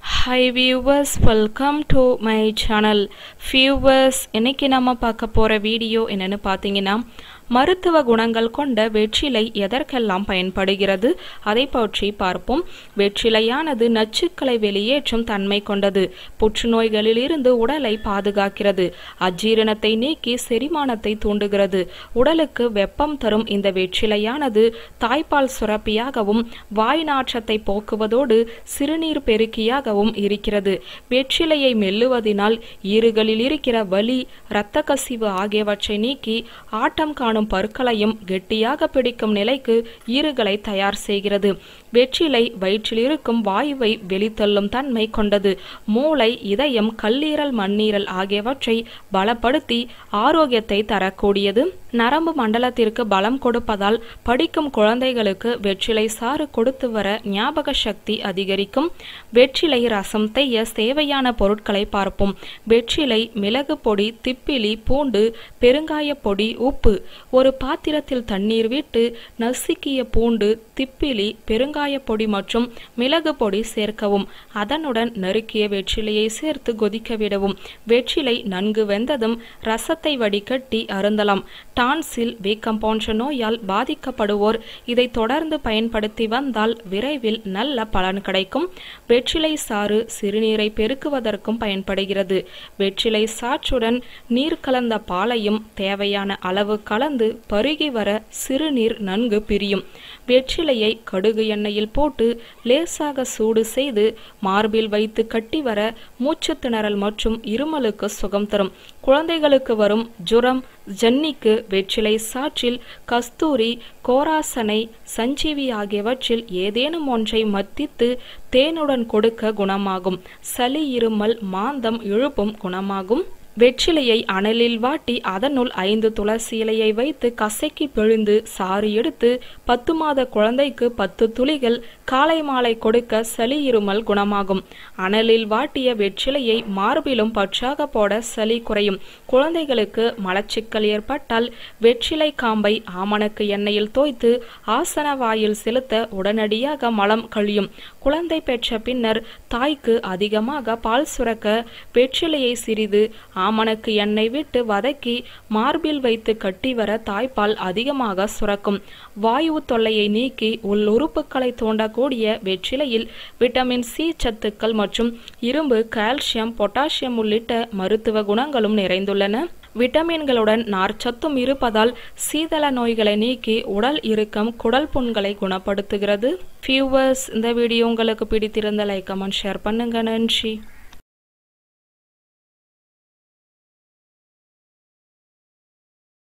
hi viewers welcome to my channel viewers இன்னைக்கு நம்ம பார்க்க போகிற வீடியோ என்னன்னு பார்த்தீங்கன்னா மருத்துவ குணங்கள் கொண்ட வெற்றிலை எதற்கெல்லாம் பயன்படுகிறது அதை பற்றி பார்ப்போம் வெற்றிலையானது நச்சுக்களை வெளியேற்றும் தன்மை கொண்டது புற்றுநோய்களிலிருந்து உடலை பாதுகாக்கிறது அஜீரணத்தை நீக்கி செரிமானத்தை தூண்டுகிறது உடலுக்கு வெப்பம் தரும் இந்த வெற்றிலையானது தாய்ப்பால் சுரப்பியாகவும் வாய் நாற்றத்தை போக்குவதோடு சிறுநீர் பெருக்கியாகவும் இருக்கிறது வெற்றிலையை மெல்லுவதினால் ஈறுகளில் இருக்கிற வலி இரத்த கசிவு ஆகியவற்றை நீக்கி ஆட்டம் காணும் பற்களையும் கெட்டியாக பிடிக்கும் நிலைக்கு ஈறுகளை தயார் செய்கிறது வெற்றிலை வயிற்றில் இருக்கும் வாயுவை வெளித்தள்ளும் தன்மை கொண்டது மூளை இதயம் கல்லீரல் மண்ணீரல் ஆகியவற்றை பலப்படுத்தி ஆரோக்கியத்தை தரக்கூடியது நரம்பு மண்டலத்திற்கு பலம் கொடுப்பதால் படிக்கும் குழந்தைகளுக்கு வெற்றிலை சாறு கொடுத்து வர ஞாபக சக்தி அதிகரிக்கும் வெற்றிலை ரசம் செய்ய தேவையான பொருட்களை பார்ப்போம் வெற்றிலை மிளகு பொடி திப்பிலி பூண்டு பெருங்காய பொடி உப்பு ஒரு பாத்திரத்தில் தண்ணீர் விட்டு நசுக்கிய பூண்டு திப்பிலி பெருங்காய பொடி மற்றும் மிளகு பொடி சேர்க்கவும் அதனுடன் நறுக்கிய வெற்றிலையை சேர்த்து கொதிக்க விடவும் வெற்றிலை நன்கு வெந்ததும் ரசத்தை வடிகட்டி அருந்தலாம் டான்சில் வீக்கம் போன்ற நோயால் பாதிக்கப்படுவோர் இதை தொடர்ந்து பயன்படுத்தி வந்தால் விரைவில் நல்ல பலன் கிடைக்கும் வெற்றிலை சாறு சிறுநீரை பெருக்குவதற்கும் பயன்படுகிறது வெற்றிலை சாற்றுடன் நீர் கலந்த பாலையும் தேவையான அளவு கலந்து பருகி வர சிறுநீர் நன்கு பிரியும் வெற்றிலையை கடுகு எண்ணெயில் போட்டு லேசாக சூடு செய்து மார்பில் வைத்து கட்டி வர மூச்சு திணறல் மற்றும் இருமலுக்கு சுகம் தரும் குழந்தைகளுக்கு வரும் ஜுரம் ஜன்னிக்கு வெற்றிலை சாற்றில் கஸ்தூரி கோராசனை சஞ்சீவி ஆகியவற்றில் ஏதேனும் ஒன்றை மத்தித்து தேனுடன் கொடுக்க குணமாகும் சளி இருமல் மாந்தம் இழுப்பும் குணமாகும் வெற்றிலையை அனலில் வாட்டி அதனுள் ஐந்து துளசி இலையை வைத்து கசக்கி பிழிந்து சாறு எடுத்து பத்து மாத குழந்தைக்கு பத்து துளிகள் காலை மாலை கொடுக்க சளி இருமல் குணமாகும் அனலில் வாட்டிய வெற்றிலையை மார்பிலும் பற்றாக போட சளி குறையும் குழந்தைகளுக்கு மலச்சிக்கல் ஏற்பட்டால் வெற்றிலை காம்பை ஆமணக்கு எண்ணெயில் தோய்த்து ஆசன வாயில் செலுத்த உடனடியாக மலம் கழியும் குழந்தை பெற்ற பின்னர் தாய்க்கு அதிகமாக பால் சுரக்க வெற்றிலையை சிறிது ஆமணக்கு எண்ணெய் விட்டு வதக்கி மார்பில் வைத்து கட்டி வர தாய்ப்பால் அதிகமாக சுரக்கும் வாயு தொல்லையை நீக்கி உள் உறுப்புகளை தோண்டக்கூடிய வெற்றிலையில் விட்டமின் சி சத்துக்கள் மற்றும் இரும்பு கால்சியம் பொட்டாசியம் உள்ளிட்ட மருத்துவ குணங்களும் நிறைந்துள்ளன விட்டமின்களுடன் நார்ச்சத்தும் இருப்பதால் சீதள நோய்களை நீக்கி உடல் இறுக்கம் குடல் புண்களை குணப்படுத்துகிறது ஃபியூவர்ஸ் இந்த வீடியோ உங்களுக்கு பிடித்திருந்த லைக் கமெண்ட் ஷேர் பண்ணுங்க நன்றி